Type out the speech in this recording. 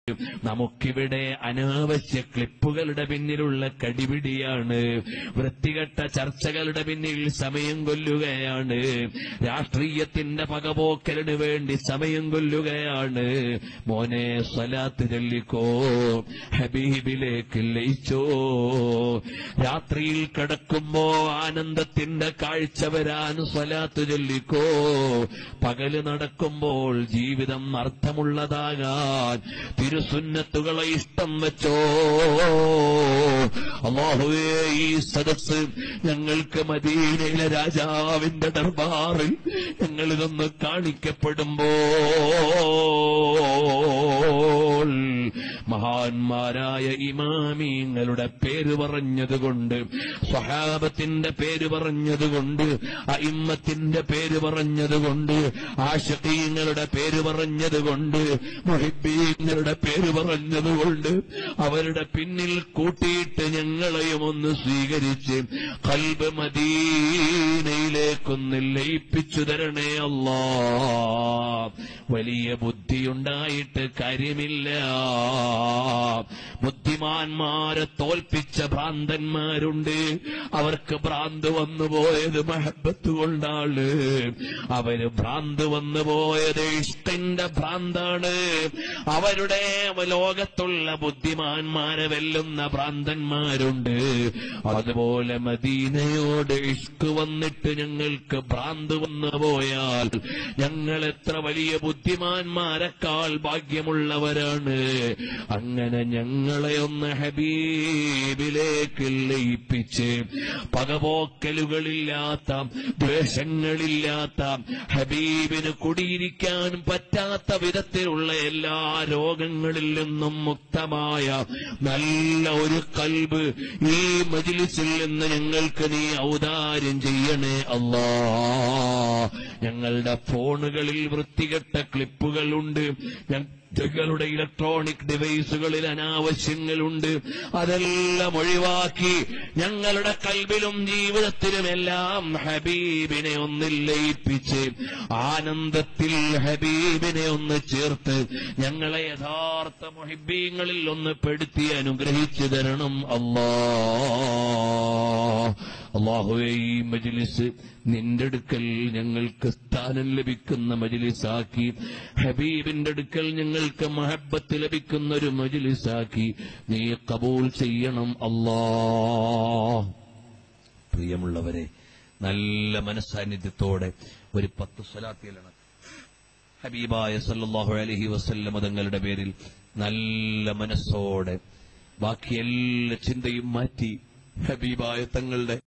നമുക്കിവിടെ അനാവശ്യ ക്ലിപ്പുകളുടെ പിന്നിലുള്ള കടിപിടിയാണ് വൃത്തികെട്ട ചർച്ചകളുടെ പിന്നിൽ സമയം കൊല്ലുകയാണ് രാഷ്ട്രീയത്തിന്റെ പകപോക്കലിന് വേണ്ടി സമയം കൊല്ലുകയാണ് മോനെ സ്വലാത്ത് ചൊല്ലിക്കോ ഹബീബിലേക്ക് ലയിച്ചോ രാത്രിയിൽ കിടക്കുമ്പോ ആനന്ദത്തിന്റെ കാഴ്ച വരാൻ സ്വലാത്ത് ചൊല്ലിക്കോ പകല് നടക്കുമ്പോൾ ജീവിതം അർത്ഥമുള്ളതാകാൻ തിരുസുന്നത്തുകളെ ഇഷ്ടം വെച്ചോ അള്ളാഹുവേ ഈ സദസ് ഞങ്ങൾക്ക് മദീനയിലെ രാജാവിന്റെ ദർബാറിൽ ഞങ്ങളിതൊന്ന് കാണിക്കപ്പെടുമ്പോൾ മഹാന്മാരായ ഇമാമീങ്ങളുടെ പേര് പറഞ്ഞതുകൊണ്ട് സ്വഹാബത്തിന്റെ പേര് പറഞ്ഞതുകൊണ്ട് അയിമ്മത്തിന്റെ പേര് പറഞ്ഞതുകൊണ്ട് ആഷഖീങ്ങളുടെ പേര് പറഞ്ഞതുകൊണ്ട് മുഹിബീങ്ങളുടെ പേര് പറഞ്ഞതുകൊണ്ട് അവരുടെ പിന്നിൽ കൂട്ടിയിട്ട് ഞങ്ങളെയും ഒന്ന് സ്വീകരിച്ച് കൽബ് മദീനയിലേക്കൊന്ന് ലയിപ്പിച്ചു തരണേ അല്ലാ വലിയ ബുദ്ധിയുണ്ടായിട്ട് കാര്യമില്ല ബുദ്ധിമാന്മാരെ തോൽപ്പിച്ച ഭ്രാന്തന്മാരുണ്ട് അവർക്ക് ഭ്രാന്ത് വന്നു പോയത് മഹബത്ത് കൊണ്ടാണ് അവര് ഭ്രാന്ത് വന്നു പോയത് ഇഷ്ടന്റെ ഭ്രാന്താണ് അവരുടെ ലോകത്തുള്ള ബുദ്ധിമാന്മാരെ വെല്ലുന്ന ഭ്രാന്തന്മാരുണ്ട് അതുപോലെ മദീനയോട് ഇഷ്ക് വന്നിട്ട് ഞങ്ങൾക്ക് ഭ്രാന്ത് വന്നു പോയാൽ ഞങ്ങൾ എത്ര വലിയ ബുദ്ധിമാന്മാരെക്കാൾ ഭാഗ്യമുള്ളവരാണ് അങ്ങനെ ഞങ്ങളെ ഒന്ന് ഹബീബിലേക്ക് ലയിപ്പിച്ച് പകപോക്കലുകളില്ലാത്ത ദ്വേഷങ്ങളില്ലാത്ത ഹബീബിന് കുടിയിരിക്കാൻ പറ്റാത്ത വിധത്തിലുള്ള എല്ലാ രോഗങ്ങളിൽ നിന്നും മുക്തമായ നല്ല ഒരു കൽബ് ഈ മജിലിസിൽ നിന്ന് ഞങ്ങൾക്ക് നീ ഔദാര്യം ചെയ്യണേ അല്ലാ ഞങ്ങളുടെ ഫോണുകളിൽ വൃത്തികെട്ട ക്ലിപ്പുകളുണ്ട് ഞങ്ങളുടെ ഇലക്ട്രോണിക് ഡിവൈസുകളിൽ അനാവശ്യങ്ങളുണ്ട് അതെല്ലാം ഒഴിവാക്കി ഞങ്ങളുടെ കൽബിലും ജീവിതത്തിലുമെല്ലാം ഹബീബിനെ ഒന്നിൽ ലയിപ്പിച്ച് ആനന്ദത്തിൽ ഹബീബിനെ ഒന്ന് ചേർത്ത് ഞങ്ങളെ യഥാർത്ഥ മൊഹിബീങ്ങളിൽ ഒന്ന് പെടുത്തി അനുഗ്രഹിച്ചു തരണം അല്ലാ അള്ളാഹുവെ ഈ മജിലിസ് നിന്റെ അടുക്കൽ ഞങ്ങൾക്ക് സ്ഥാനം ലഭിക്കുന്ന മജിലിസാക്കി ഹബീബിന്റെ അടുക്കൽ ഞങ്ങൾക്ക് മഹബത്ത് ലഭിക്കുന്ന ഒരു മജിലിസാക്കി നീ കബൂൽ ചെയ്യണം അല്ലാ പ്രിയമുള്ളവരെ നല്ല മനസ്സാന്നിധ്യത്തോടെ ഒരു പത്ത് സ്വലാത്തിയിലാണ് ഹബീബായ സല്ലല്ലാഹു അലൈഹി വസല്ലമ തങ്ങളുടെ പേരിൽ നല്ല മനസ്സോടെ ബാക്കി എല്ലാ ചിന്തയും മാറ്റി ഹബീബായ തങ്ങളുടെ